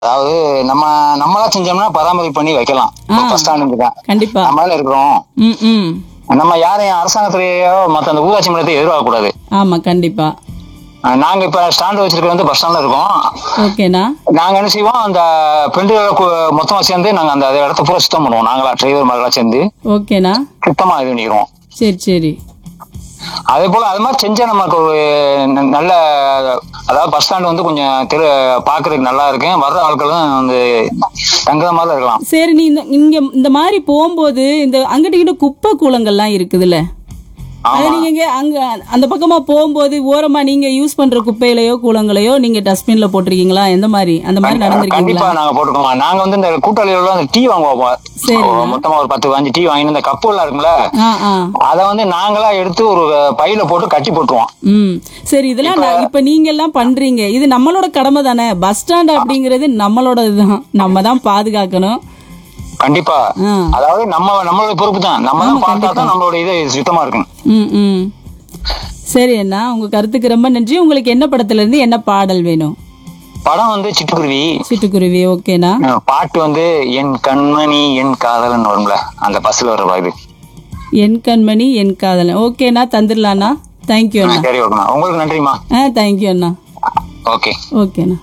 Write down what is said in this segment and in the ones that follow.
அதாவது நம்ம நம்மளா செஞ்சோம்னா பராமரிப்பு பண்ணி வைக்கலாம் ஆ. பஸ் ஸ்டாண்டுக்கு தான் கண்டிப்பா நம்மளால இருக்கிறோம் ம் ம் நம்ம யாரையும் அரசாங்கத்திலேயோ மத்த அந்த ஊராட்சி மன்றத்தை எதிர்பார்க்க கூடாது ஆமா கண்டிப்பா அஹ் நாங்க இப்ப ஸ்டாண்ட் வச்சிருக்கிறது வந்து பஸ் ஸ்டாண்ட்ல இருக்கோம் ஓகேண்ணா நாங்க என்ன செய்வோம் அந்த பெண்டுகளை கு- மொத்தமா சேர்ந்து நாங்க அந்த இடத்த பூரா சுத்தம் பண்ணுவோம் நாங்களா டிரைவர் மாதிரிலாம் சேர்ந்து ஓகேண்ணா சுத்தமா இது பண்ணிக்கிறோம் சரி சரி அதே போல அது மாதிரி செஞ்சா நமக்கு ஒரு ந- நல்ல அதாவது பஸ் ஸ்டாண்ட் வந்து கொஞ்சம் திரு பாக்குறதுக்கு நல்லா இருக்கும் வர்ற ஆட்களும் வந்து தங்குற மாதிரி இருக்கலாம் சரி நீ இந்த இங்க இந்த மாதிரி போகும்போது இந்த அங்கிட்ட இங்கிட்ட குப்பை கூலங்கள்லாம் இருக்குதுல்ல அது நீங்க இங்க அங்க அந்த பக்கமா போகும்போது ஓரமா நீங்க யூஸ் பண்ற குப்பையிலையோ கூலங்களையோ நீங்க டஸ்ட்பின்ல போட்டிருக்கீங்களா எந்த மாதிரி அந்த மாதிரி நடந்திருக்கீங்களா கண்டிப்பா நாங்க போட்டுக்கோங்க நாங்க வந்து இந்த கூட்டாளிகளோட அந்த டீ வாங்குவோம் சரிங்க. மொத்தமா ஒரு பத்து பதினஞ்சு டீ வாங்கி இந்த கப்பு எல்லாம் இருக்கும்ல ஆ ஆ அதை வந்து நாங்களா எடுத்து ஒரு பையில போட்டு கட்டி போட்டுருவோம் ம் சரி இதெல்லாம் நான் இப்ப நீங்க எல்லாம் பண்றீங்க இது நம்மளோட கடமை தானே பஸ் ஸ்டாண்ட் அப்படிங்கிறது நம்மளோட இதுதான் நம்ம தான் பாதுகாக்கணும் கண்டிப்பா ஆ. அதாவது நம்ம நம்மளோட பொறுப்பு தான் நம்ம தான் பார்த்தா தான் நம்மளோட இது சுத்தமா இருக்கும் ம் ம் சரி அண்ணா உங்க கருத்துக்கு ரொம்ப நன்றி உங்களுக்கு என்ன படத்துல இருந்து என்ன பாடல் வேணும் படம் வந்து சிட்டுக்குருவி சிட்டுக்குருவி ஓகேண்ணா அஹ் பாட்டு வந்து என் கண்மணி என் காதலன் வரும்ல அந்த பஸ்ல வர இது என் கண்மணி என் காதலன் ஓகேண்ணா தந்துடலாண்ணா தேங்க்யூ அண்ணா சரி ஓகேண்ணா உங்களுக்கு நன்றிம்மா ஆ தேங்க்யூ அண்ணா ஓகே ஓகேண்ணா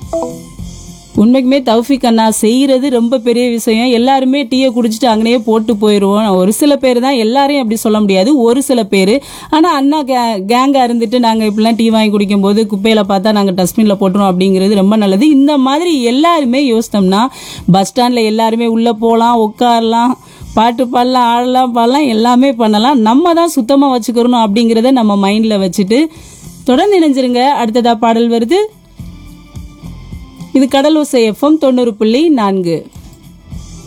உண்மைக்குமே தௌஃபிக் அண்ணா செய்யறது ரொம்ப பெரிய விஷயம் எல்லாருமே டீயை குடிச்சிட்டு அங்கேயே போட்டு போயிடுவோம் ஒரு சில பேர் தான் எல்லாரையும் அப்படி சொல்ல முடியாது ஒரு சில பேர் ஆனால் அண்ணா கே கேங்காக இருந்துட்டு நாங்கள் இப்படிலாம் டீ வாங்கி குடிக்கும்போது குப்பையில் பார்த்தா நாங்கள் டஸ்ட்பினில் போட்டுருவோம் அப்படிங்கிறது ரொம்ப நல்லது இந்த மாதிரி எல்லாருமே யோசித்தோம்னா பஸ் ஸ்டாண்டில் எல்லாருமே உள்ளே போகலாம் உட்காரலாம் பாட்டு பாடலாம் ஆடலாம் பாடலாம் எல்லாமே பண்ணலாம் நம்ம தான் சுத்தமாக வச்சுக்கிறணும் அப்படிங்கிறத நம்ம மைண்டில் வச்சுட்டு தொடர்ந்து இணைஞ்சிருங்க அடுத்ததா பாடல் வருது இது கடலோசை எஃப்எம் தொண்ணூறு புள்ளி நான்கு